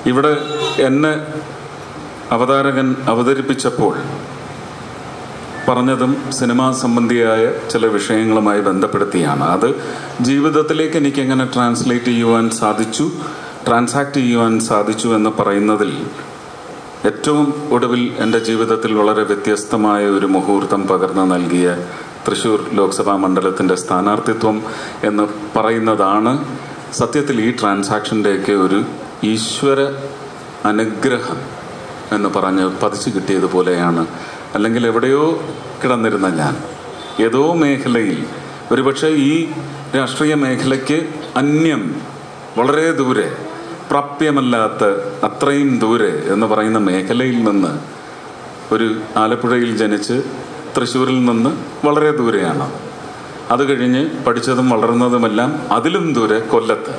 ഇവിടെ എന്നെ അവതാരകൻ അവതരിപ്പിച്ചപ്പോൾ പറഞ്ഞതും സിനിമാ സംബന്ധിയായ ചില വിഷയങ്ങളുമായി ബന്ധപ്പെടുത്തിയാണ് അത് ജീവിതത്തിലേക്ക് എനിക്ക് എങ്ങനെ ട്രാൻസ്ലേറ്റ് ചെയ്യുവാൻ സാധിച്ചു ട്രാൻസാക്ട് ചെയ്യുവാൻ സാധിച്ചു എന്ന് പറയുന്നതിൽ ഏറ്റവും ഒടുവിൽ എൻ്റെ ജീവിതത്തിൽ വളരെ വ്യത്യസ്തമായ ഒരു മുഹൂർത്തം പകർന്നു നൽകിയ തൃശൂർ ലോക്സഭാ മണ്ഡലത്തിൻ്റെ സ്ഥാനാർത്ഥിത്വം എന്ന് പറയുന്നതാണ് സത്യത്തിൽ ഈ ട്രാൻസാക്ഷൻ്റെയൊക്കെ ഒരു ഈശ്വര അനുഗ്രഹം എന്ന് പറഞ്ഞ് പതിച്ചു കിട്ടിയതുപോലെയാണ് അല്ലെങ്കിൽ എവിടെയോ കിടന്നിരുന്ന ഞാൻ ഏതോ മേഖലയിൽ ഒരുപക്ഷെ ഈ രാഷ്ട്രീയ മേഖലയ്ക്ക് അന്യം വളരെ ദൂരെ പ്രാപ്യമല്ലാത്ത അത്രയും ദൂരെ എന്ന് പറയുന്ന മേഖലയിൽ നിന്ന് ഒരു ആലപ്പുഴയിൽ ജനിച്ച് തൃശ്ശൂരിൽ നിന്ന് വളരെ ദൂരെയാണ് അത് കഴിഞ്ഞ് പഠിച്ചതും വളർന്നതുമെല്ലാം അതിലും ദൂരെ കൊല്ലത്ത്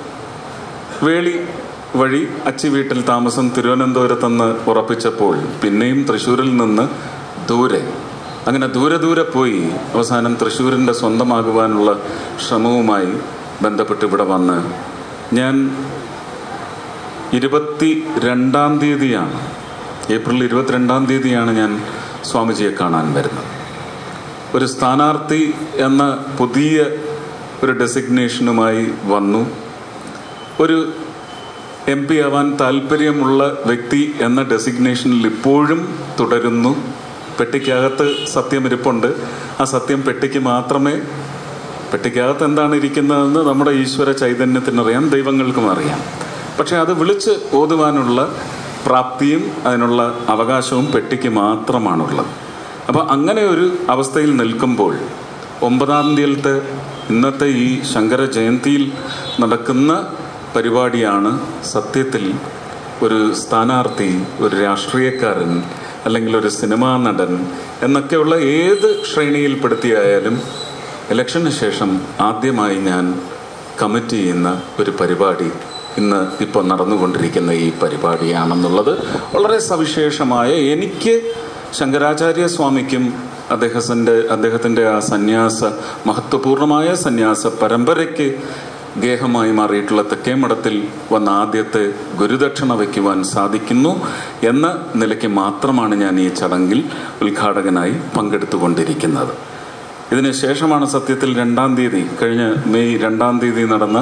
വേളി വഴി അച്ചി വീട്ടിൽ താമസം തിരുവനന്തപുരത്തെന്ന് ഉറപ്പിച്ചപ്പോൾ പിന്നെയും തൃശ്ശൂരിൽ നിന്ന് ദൂരെ അങ്ങനെ ദൂരെ ദൂരെ പോയി അവസാനം തൃശ്ശൂരിൻ്റെ സ്വന്തമാകുവാനുള്ള ശ്രമവുമായി ബന്ധപ്പെട്ട് ഇവിടെ വന്ന് ഞാൻ ഇരുപത്തി രണ്ടാം തീയതിയാണ് ഏപ്രിൽ ഇരുപത്തിരണ്ടാം തീയതിയാണ് ഞാൻ സ്വാമിജിയെ കാണാൻ വരുന്നത് ഒരു സ്ഥാനാർത്ഥി എന്ന പുതിയ ഒരു ഡെസിഗ്നേഷനുമായി വന്നു ഒരു എം പി ആവാൻ താല്പര്യമുള്ള വ്യക്തി എന്ന ഡെസിഗ്നേഷനിൽ ഇപ്പോഴും തുടരുന്നു പെട്ടിക്കകത്ത് സത്യം ഇരിപ്പുണ്ട് ആ സത്യം പെട്ടിക്ക് മാത്രമേ പെട്ടിക്കകത്ത് എന്താണ് ഇരിക്കുന്നതെന്ന് നമ്മുടെ ഈശ്വര ചൈതന്യത്തിനറിയാം ദൈവങ്ങൾക്കും അറിയാം പക്ഷെ അത് വിളിച്ച് ഓതുവാനുള്ള പ്രാപ്തിയും അതിനുള്ള അവകാശവും പെട്ടിക്ക് മാത്രമാണുള്ളത് അപ്പോൾ അങ്ങനെ ഒരു അവസ്ഥയിൽ നിൽക്കുമ്പോൾ ഒമ്പതാം തീയതിയിലത്തെ ഇന്നത്തെ ഈ ശങ്കര ജയന്തിയിൽ നടക്കുന്ന പരിപാടിയാണ് സത്യത്തിൽ ഒരു സ്ഥാനാർത്ഥി ഒരു രാഷ്ട്രീയക്കാരൻ അല്ലെങ്കിൽ ഒരു സിനിമാ നടൻ എന്നൊക്കെയുള്ള ഏത് ശ്രേണിയിൽപ്പെടുത്തിയായാലും ഇലക്ഷന് ശേഷം ആദ്യമായി ഞാൻ കമ്മിറ്റ് ചെയ്യുന്ന ഒരു പരിപാടി ഇന്ന് ഇപ്പോൾ നടന്നുകൊണ്ടിരിക്കുന്ന ഈ പരിപാടിയാണെന്നുള്ളത് വളരെ സവിശേഷമായ എനിക്ക് ശങ്കരാചാര്യ സ്വാമിക്കും അദ്ദേഹത്തിൻ്റെ അദ്ദേഹത്തിൻ്റെ ആ സന്യാസ മഹത്വപൂർണമായ സന്യാസ പരമ്പരയ്ക്ക് ഗേഹമായി മാറിയിട്ടുള്ള തെക്കേമഠത്തിൽ വന്ന ആദ്യത്തെ ഗുരുദക്ഷിണ വയ്ക്കുവാൻ സാധിക്കുന്നു എന്ന നിലയ്ക്ക് മാത്രമാണ് ഞാൻ ഈ ചടങ്ങിൽ ഉദ്ഘാടകനായി പങ്കെടുത്തുകൊണ്ടിരിക്കുന്നത് ഇതിന് ശേഷമാണ് സത്യത്തിൽ രണ്ടാം തീയതി കഴിഞ്ഞ മെയ് രണ്ടാം തീയതി നടന്ന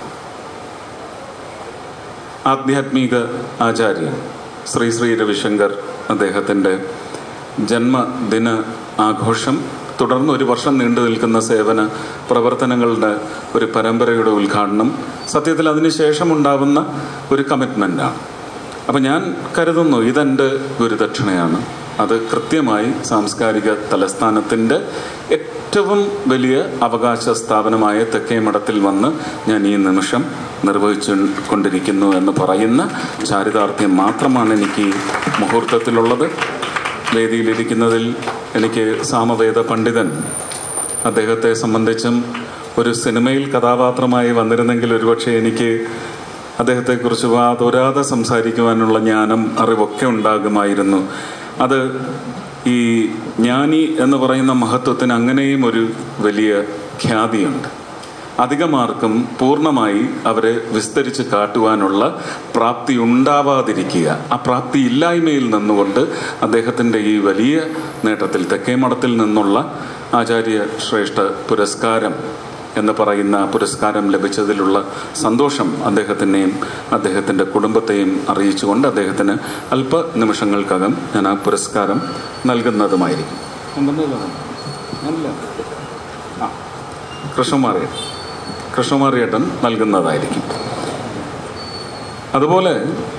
ആധ്യാത്മിക ആചാര്യൻ ശ്രീ ശ്രീ രവിശങ്കർ അദ്ദേഹത്തിൻ്റെ ജന്മദിന ആഘോഷം തുടർന്ന് ഒരു വർഷം നീണ്ടു നിൽക്കുന്ന സേവന പ്രവർത്തനങ്ങളുടെ ഒരു പരമ്പരയുടെ ഉദ്ഘാടനം സത്യത്തിൽ അതിനുശേഷം ഉണ്ടാവുന്ന ഒരു കമ്മിറ്റ്മെൻ്റാണ് അപ്പം ഞാൻ കരുതുന്നു ഇതെൻ്റെ ഗുരുദക്ഷിണയാണ് അത് കൃത്യമായി സാംസ്കാരിക തലസ്ഥാനത്തിൻ്റെ ഏറ്റവും വലിയ അവകാശ സ്ഥാപനമായ തെക്കേമഠത്തിൽ വന്ന് ഞാൻ ഈ നിമിഷം നിർവഹിച്ചു കൊണ്ടിരിക്കുന്നു എന്ന് പറയുന്ന ചാരിതാർത്ഥ്യം മാത്രമാണ് എനിക്ക് ഈ മുഹൂർത്തത്തിലുള്ളത് വേദിയിലിരിക്കുന്നതിൽ എനിക്ക് സാമവേദ പണ്ഡിതൻ അദ്ദേഹത്തെ സംബന്ധിച്ചും ഒരു സിനിമയിൽ കഥാപാത്രമായി വന്നിരുന്നെങ്കിൽ ഒരുപക്ഷെ എനിക്ക് അദ്ദേഹത്തെക്കുറിച്ച് വാതൊരാതെ സംസാരിക്കുവാനുള്ള ജ്ഞാനം അറിവൊക്കെ ഉണ്ടാകുമായിരുന്നു അത് ഈ ജ്ഞാനി എന്ന് പറയുന്ന മഹത്വത്തിന് അങ്ങനെയും ഒരു വലിയ ഖ്യാതിയുണ്ട് അധികമാർക്കും പൂർണ്ണമായി അവരെ വിസ്തരിച്ച് കാട്ടുവാനുള്ള പ്രാപ്തി ഉണ്ടാവാതിരിക്കുക ആ പ്രാപ്തി ഇല്ലായ്മയിൽ നിന്നുകൊണ്ട് അദ്ദേഹത്തിൻ്റെ ഈ വലിയ നേട്ടത്തിൽ തെക്കേമഠത്തിൽ നിന്നുള്ള ആചാര്യ ശ്രേഷ്ഠ പുരസ്കാരം എന്ന് പറയുന്ന പുരസ്കാരം ലഭിച്ചതിലുള്ള സന്തോഷം അദ്ദേഹത്തിനെയും അദ്ദേഹത്തിൻ്റെ കുടുംബത്തെയും അറിയിച്ചുകൊണ്ട് അദ്ദേഹത്തിന് അല്പ നിമിഷങ്ങൾക്കകം ഞാൻ ആ പുരസ്കാരം നൽകുന്നതുമായിരിക്കും അല്ല ആ കൃഷ്ണമാറിയ കൃഷ്ണമാറിയേട്ടൻ നൽകുന്നതായിരിക്കും അതുപോലെ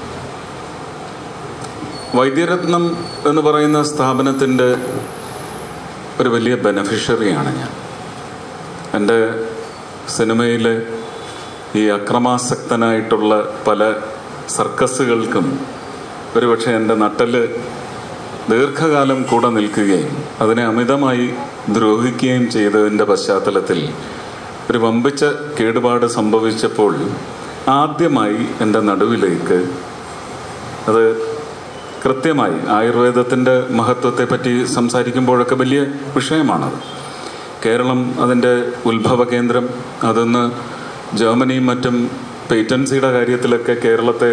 വൈദ്യരത്നം എന്ന് പറയുന്ന സ്ഥാപനത്തിൻ്റെ ഒരു വലിയ ബെനഫിഷ്യറിയാണ് ഞാൻ എൻ്റെ സിനിമയിലെ ഈ അക്രമാസക്തനായിട്ടുള്ള പല സർക്കസുകൾക്കും ഒരുപക്ഷെ എൻ്റെ നട്ടല് ദീർഘകാലം കൂടെ നിൽക്കുകയും അതിനെ അമിതമായി ദ്രോഹിക്കുകയും ചെയ്തതിൻ്റെ പശ്ചാത്തലത്തിൽ ഒരു വമ്പിച്ച കേടുപാട് സംഭവിച്ചപ്പോൾ ആദ്യമായി എൻ്റെ നടുവിലേക്ക് അത് കൃത്യമായി ആയുർവേദത്തിൻ്റെ മഹത്വത്തെ പറ്റി സംസാരിക്കുമ്പോഴൊക്കെ വലിയ വിഷയമാണത് കേരളം അതിൻ്റെ ഉത്ഭവ കേന്ദ്രം അതൊന്ന് ജർമ്മനിയും മറ്റും പേറ്റൻസിയുടെ കാര്യത്തിലൊക്കെ കേരളത്തെ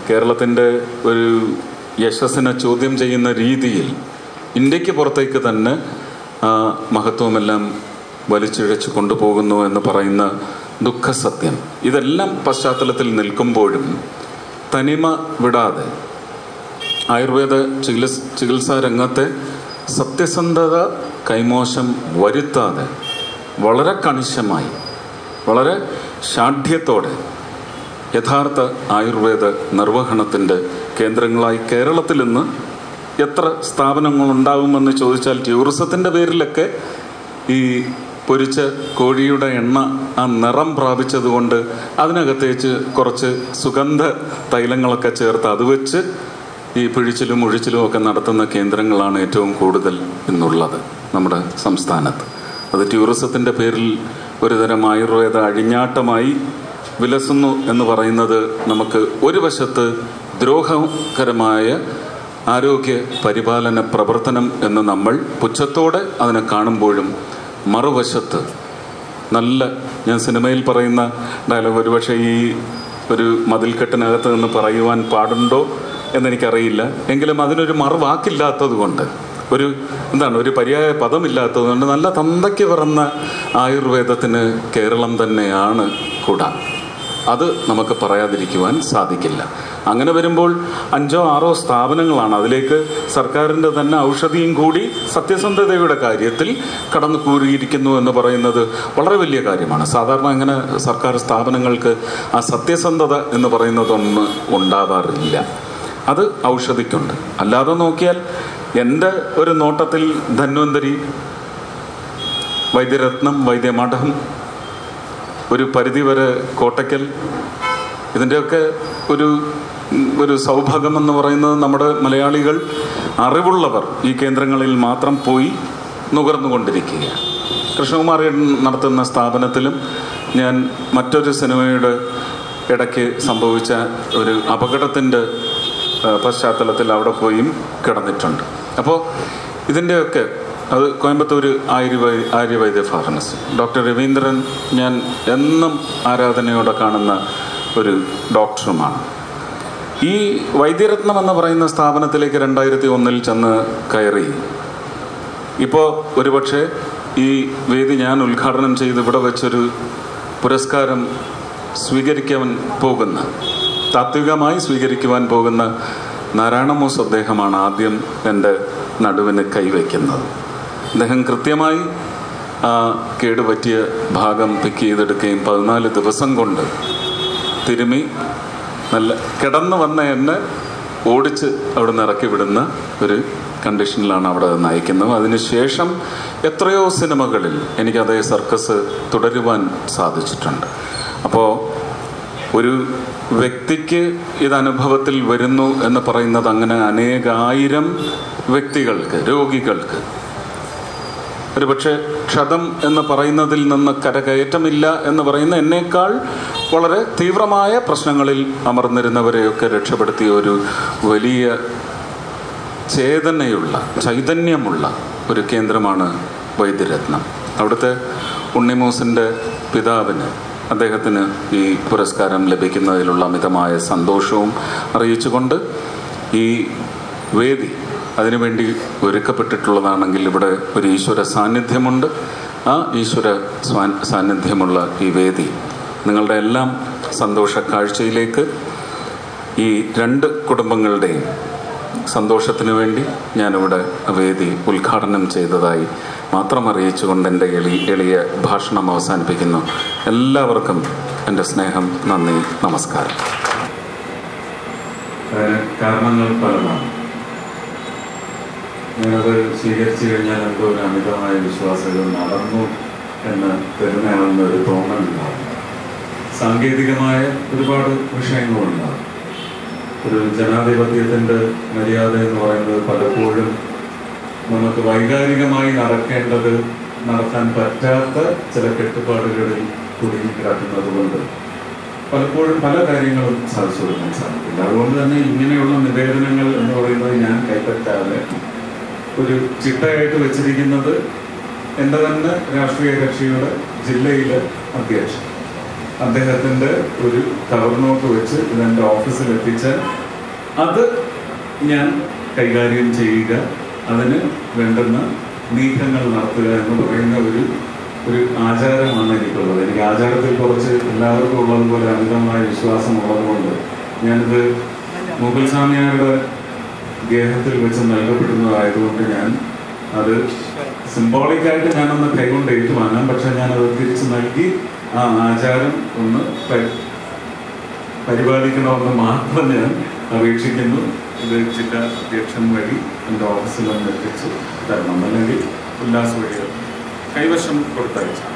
കേരളത്തിൻ്റെ ഒരു യശസ്സിനെ ചോദ്യം ചെയ്യുന്ന രീതിയിൽ ഇന്ത്യക്ക് പുറത്തേക്ക് തന്നെ ആ മഹത്വമെല്ലാം വലിച്ചിഴച്ച് കൊണ്ടുപോകുന്നു എന്ന് പറയുന്ന ദുഃഖസത്യം ഇതെല്ലാം പശ്ചാത്തലത്തിൽ നിൽക്കുമ്പോഴും തനിമ വിടാതെ ആയുർവേദ ചികിത്സ ചികിത്സാ രംഗത്തെ സത്യസന്ധത കൈമോശം വരുത്താതെ വളരെ കണിശമായി വളരെ ഷാഠ്യത്തോടെ യഥാർത്ഥ ആയുർവേദ നിർവഹണത്തിൻ്റെ കേന്ദ്രങ്ങളായി കേരളത്തിൽ ഇന്ന് എത്ര സ്ഥാപനങ്ങൾ ഉണ്ടാകുമെന്ന് ചോദിച്ചാൽ ടൂറിസത്തിൻ്റെ പേരിലൊക്കെ ഈ പൊരിച്ച കോഴിയുടെ എണ്ണ ആ നിറം പ്രാപിച്ചതുകൊണ്ട് അതിനകത്തേച്ച് കുറച്ച് സുഗന്ധ തൈലങ്ങളൊക്കെ ചേർത്ത് അത് വെച്ച് ഈ പിഴിച്ചിലും ഒഴിച്ചിലും ഒക്കെ നടത്തുന്ന കേന്ദ്രങ്ങളാണ് ഏറ്റവും കൂടുതൽ ഇന്നുള്ളത് നമ്മുടെ സംസ്ഥാനത്ത് അത് ടൂറിസത്തിൻ്റെ പേരിൽ ഒരുതരം ആയുർവേദ അഴിഞ്ഞാട്ടമായി വിലസുന്നു എന്ന് പറയുന്നത് നമുക്ക് ഒരു വശത്ത് ദ്രോഹകരമായ ആരോഗ്യ പരിപാലന പ്രവർത്തനം എന്ന് നമ്മൾ പുച്ഛത്തോടെ അതിനെ കാണുമ്പോഴും മറുവശത്ത് നല്ല ഞാൻ സിനിമയിൽ പറയുന്ന ഡയലോഗ് ഒരുപക്ഷെ ഈ ഒരു മതിൽക്കെട്ടിനകത്ത് നിന്ന് പറയുവാൻ പാടുണ്ടോ എന്നെനിക്കറിയില്ല എങ്കിലും അതിനൊരു മറുവാക്കില്ലാത്തത് കൊണ്ട് ഒരു എന്താണ് ഒരു പര്യായ പദമില്ലാത്തത് കൊണ്ട് നല്ല തന്തയ്ക്ക് പിറന്ന ആയുർവേദത്തിന് കേരളം തന്നെയാണ് കൂട അത് നമുക്ക് പറയാതിരിക്കുവാൻ സാധിക്കില്ല അങ്ങനെ വരുമ്പോൾ അഞ്ചോ ആറോ സ്ഥാപനങ്ങളാണ് അതിലേക്ക് സർക്കാരിൻ്റെ തന്നെ ഔഷധിയും കൂടി സത്യസന്ധതയുടെ കാര്യത്തിൽ കടന്നു കൂടിയിരിക്കുന്നു എന്ന് പറയുന്നത് വളരെ വലിയ കാര്യമാണ് സാധാരണ അങ്ങനെ സർക്കാർ സ്ഥാപനങ്ങൾക്ക് ആ സത്യസന്ധത എന്ന് പറയുന്നതൊന്നും ഉണ്ടാവാറില്ല അത് ഔഷധിക്കുണ്ട് അല്ലാതെ നോക്കിയാൽ എൻ്റെ ഒരു നോട്ടത്തിൽ ധന്വന്തരി വൈദ്യരത്നം വൈദ്യമഠം ഒരു പരിധിവരെ കോട്ടയ്ക്കൽ ഇതിൻ്റെയൊക്കെ ഒരു ഒരു സൗഭാഗ്യം എന്ന് പറയുന്നത് നമ്മുടെ മലയാളികൾ അറിവുള്ളവർ ഈ കേന്ദ്രങ്ങളിൽ മാത്രം പോയി നുകർന്നുകൊണ്ടിരിക്കുകയാണ് കൃഷ്ണകുമാർ നടത്തുന്ന സ്ഥാപനത്തിലും ഞാൻ മറ്റൊരു സിനിമയുടെ ഇടയ്ക്ക് സംഭവിച്ച ഒരു അപകടത്തിൻ്റെ പശ്ചാത്തലത്തിൽ അവിടെ പോയും കിടന്നിട്ടുണ്ട് അപ്പോൾ ഇതിൻ്റെയൊക്കെ അത് കോയമ്പത്തൂർ ആയുർവൈ ആര്യവൈദ്യ ഫാർമസി ഡോക്ടർ രവീന്ദ്രൻ ഞാൻ എന്നും ആരാധനയോടെ കാണുന്ന ഒരു ഡോക്ടറുമാണ് ഈ വൈദ്യരത്നം എന്ന് പറയുന്ന സ്ഥാപനത്തിലേക്ക് രണ്ടായിരത്തി ഒന്നിൽ ചെന്ന് കയറി ഇപ്പോൾ ഒരുപക്ഷെ ഈ വേദി ഞാൻ ഉദ്ഘാടനം ചെയ്ത് ഇവിടെ വെച്ചൊരു പുരസ്കാരം സ്വീകരിക്കാൻ പോകുന്ന താത്വികമായി സ്വീകരിക്കുവാൻ പോകുന്ന നാരായണമോസ് അദ്ദേഹമാണ് ആദ്യം എൻ്റെ നടുവിന് കൈവയ്ക്കുന്നത് അദ്ദേഹം കൃത്യമായി ആ കേടുപറ്റിയ ഭാഗം പിക്ക് ചെയ്തെടുക്കുകയും പതിനാല് ദിവസം കൊണ്ട് തിരുമി നല്ല കിടന്നു വന്ന എന്നെ ഓടിച്ച് അവിടെ നിന്ന് ഇറക്കി വിടുന്ന ഒരു കണ്ടീഷനിലാണ് അവിടെ നയിക്കുന്നത് അതിനുശേഷം എത്രയോ സിനിമകളിൽ എനിക്ക് അതേ സർക്കസ് തുടരുവാൻ സാധിച്ചിട്ടുണ്ട് അപ്പോൾ ഒരു വ്യക്തിക്ക് ഇത് അനുഭവത്തിൽ വരുന്നു എന്ന് പറയുന്നത് അങ്ങനെ അനേകായിരം വ്യക്തികൾക്ക് രോഗികൾക്ക് ഒരുപക്ഷെ ക്ഷതം എന്ന് പറയുന്നതിൽ നിന്ന് കരകയറ്റമില്ല എന്ന് പറയുന്ന എന്നേക്കാൾ വളരെ തീവ്രമായ പ്രശ്നങ്ങളിൽ അമർന്നിരുന്നവരെയൊക്കെ രക്ഷപ്പെടുത്തിയ ഒരു വലിയ ചേതനയുള്ള ചൈതന്യമുള്ള ഒരു കേന്ദ്രമാണ് വൈദ്യരത്നം അവിടുത്തെ ഉണ്ണിമൂസിൻ്റെ പിതാവിന് അദ്ദേഹത്തിന് ഈ പുരസ്കാരം ലഭിക്കുന്നതിലുള്ള അമിതമായ സന്തോഷവും അറിയിച്ചുകൊണ്ട് ഈ വേദി അതിനുവേണ്ടി ഒരുക്കപ്പെട്ടിട്ടുള്ളതാണെങ്കിൽ ഇവിടെ ഒരു ഈശ്വര സാന്നിധ്യമുണ്ട് ആ ഈശ്വര സാന്നിധ്യമുള്ള ഈ വേദി നിങ്ങളുടെ എല്ലാം സന്തോഷ കാഴ്ചയിലേക്ക് ഈ രണ്ട് കുടുംബങ്ങളുടെയും സന്തോഷത്തിന് വേണ്ടി ഞാനിവിടെ വേദി ഉദ്ഘാടനം ചെയ്തതായി മാത്രം അറിയിച്ചുകൊണ്ട് എൻ്റെ എളി എളിയ ഭാഷണം അവസാനിപ്പിക്കുന്നു എല്ലാവർക്കും എൻ്റെ സ്നേഹം നന്ദി നമസ്കാരം കാരണങ്ങൾ പലതാണ് ഞാനത് സ്വീകരിച്ചു കഴിഞ്ഞാൽ എന്തോ ഒരു അമിതമായ വിശ്വാസങ്ങൾ നടന്നു എന്ന് തരുന്നയാണെന്ന് ഒരു തോന്നലുണ്ടാകും സാങ്കേതികമായ ഒരുപാട് വിഷയങ്ങളുണ്ടാകും ഒരു ജനാധിപത്യത്തിൻ്റെ മര്യാദ എന്ന് പറയുന്നത് പലപ്പോഴും നമുക്ക് വൈകാരികമായി നടക്കേണ്ടത് നടത്താൻ പറ്റാത്ത ചില കെട്ടുപാടുകളിൽ കുടുങ്ങി കിടക്കുന്നത് കൊണ്ട് പലപ്പോഴും പല കാര്യങ്ങളും സാധിച്ചു കൊടുക്കാൻ സാധിക്കില്ല അതുകൊണ്ട് തന്നെ ഇങ്ങനെയുള്ള നിവേദനങ്ങൾ എന്ന് പറയുന്നത് ഞാൻ കൈപ്പറ്റാതെ ഒരു ചിട്ടയായിട്ട് വെച്ചിരിക്കുന്നത് എൻ്റെ തന്നെ രാഷ്ട്രീയ കക്ഷിയുടെ ജില്ലയിലെ അധ്യക്ഷൻ അദ്ദേഹത്തിൻ്റെ ഒരു കവർ നോട്ട് വെച്ച് ഇതെൻ്റെ ഓഫീസിൽ എത്തിച്ചാൽ അത് ഞാൻ കൈകാര്യം ചെയ്യുക അതിന് വേണ്ടുന്ന നീക്കങ്ങൾ നടത്തുക എന്ന് പറയുന്ന ഒരു ഒരു ആചാരമാണ് എനിക്കുള്ളത് എനിക്ക് ആചാരത്തിൽ കുറച്ച് എല്ലാവർക്കും ഉള്ളതുപോലെ അമിതമായ വിശ്വാസം ഉള്ളതുകൊണ്ട് ഞാനിത് മുഗൾ സ്വാമിയാരുടെ ഗേഹത്തിൽ വെച്ച് നൽകപ്പെടുന്നതായതുകൊണ്ട് ഞാൻ അത് സിംബോളിക്കായിട്ട് ഞാനൊന്ന് കൈകൊണ്ട് ഏറ്റുവാങ്ങാം പക്ഷെ ഞാനത് തിരിച്ച് നൽകി ആ ആചാരം ഒന്ന് പരി- പരിപാലിക്കണമെന്ന് മാത്രം ഞാൻ അപേക്ഷിക്കുന്നു ഇത് ജില്ലാ അധ്യക്ഷൻ വഴി എൻ്റെ ഓഫീസിൽ ഒന്ന് എത്തിച്ച് തരണം അല്ലെങ്കിൽ ഉല്ലാസ് വഴി കൈവശം കൊടുത്തയച്ചു